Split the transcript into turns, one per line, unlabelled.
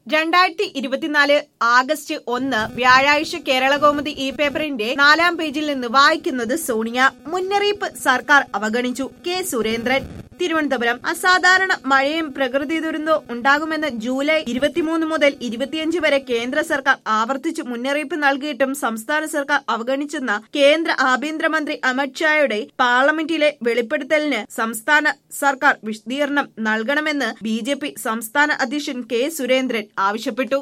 രണ്ടായിരത്തി ഇരുപത്തിനാല് ആഗസ്റ്റ് ഒന്ന് വ്യാഴാഴ്ച കേരളകൗമുദി ഈ പേപ്പറിന്റെ നാലാം പേജിൽ നിന്ന് വായിക്കുന്നത് സോണിയ മുന്നറിയിപ്പ് സർക്കാർ അവഗണിച്ചു കെ സുരേന്ദ്രൻ തിരുവനന്തപുരം അസാധാരണ മഴയും പ്രകൃതി ദുരന്തവും ഉണ്ടാകുമെന്ന് ജൂലൈ ഇരുപത്തിമൂന്ന് മുതൽ ഇരുപത്തിയഞ്ച് വരെ കേന്ദ്ര സർക്കാർ ആവർത്തിച്ചു മുന്നറിയിപ്പ് നൽകിയിട്ടും സംസ്ഥാന സർക്കാർ അവഗണിച്ചെന്ന കേന്ദ്ര ആഭ്യന്തരമന്ത്രി അമിത്ഷായുടെ പാർലമെന്റിലെ വെളിപ്പെടുത്തലിന് സംസ്ഥാന സർക്കാർ വിശദീകരണം നൽകണമെന്ന് ബി സംസ്ഥാന അധ്യക്ഷൻ കെ സുരേന്ദ്രൻ ആവശ്യപ്പെട്ടു